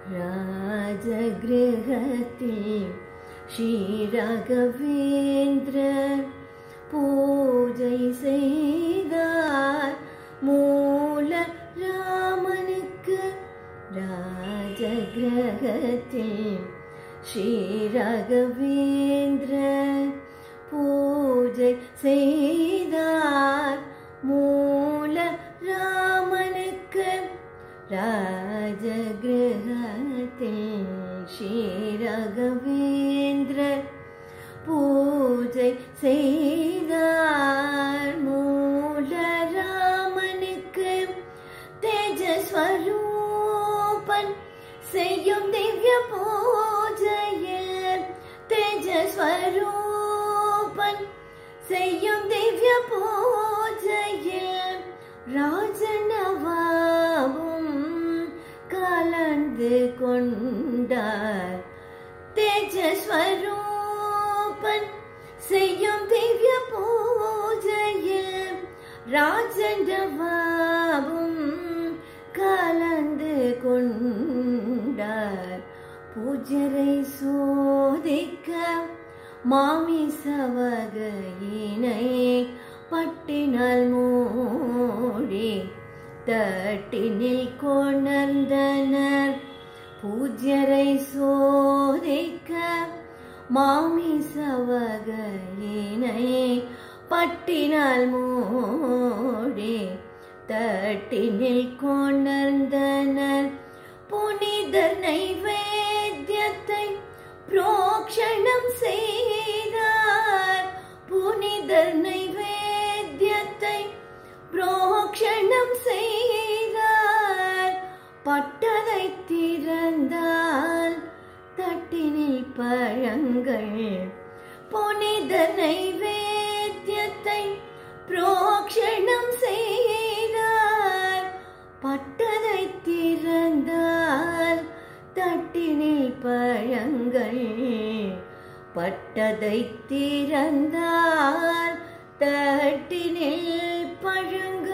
ராஜகிரகத்தில் ஸ்ரீராகவேந்திரர் பூஜை செய்தார் மூல ராமனுக்கு ராஜகிரகத்தில் ஸ்ரீராகவேந்திரர் பூஜை செய்தார் மூல ராமனுக்கு ராஜகிரகத்தில் ஸ்ரீராகவேந்திரர் பூஜை செய்தார் மூல ராமனுக்கு தேஜஸ்வரூபன் செய்யும் திவ்ய பூஜையில் தேஜஸ்வரூபன் செய்யும் திவ்ய பூஜையில் ராஜனவாவும் கலந்து கொண்டார் தேஜஸ்வரூபன் செய்யும் திவ்ய பூஜையில் ராஜனவாவும் கலந்து கொண்டார் பூஜரை சோதிக்க மாமிசவகையினை பட்டினால் மூடி தட்டினில் கொணர்ந்தனர் பூஜரை சோதிக்க மாமிசவகையினை பட்டினால் மூடி தட்டினில் கொணர்ந்தனர் புனிதர் நைவேத்தியத்தை புரோக்ஷணம் செய்தார் புனிதர் நைவேத்தியத்தை புரோக்ஷணம் செய்தார் பட்டதை திறந்தால் தட்டினில் பழங்கள் புனித நைவேத்தியத்தை புரோக்ஷணம் செய்தார் பட்டதை திறந்தால் தட்டினில் பழங்கள் பட்டதை திறந்தால் தட்டினில் பழங்கள்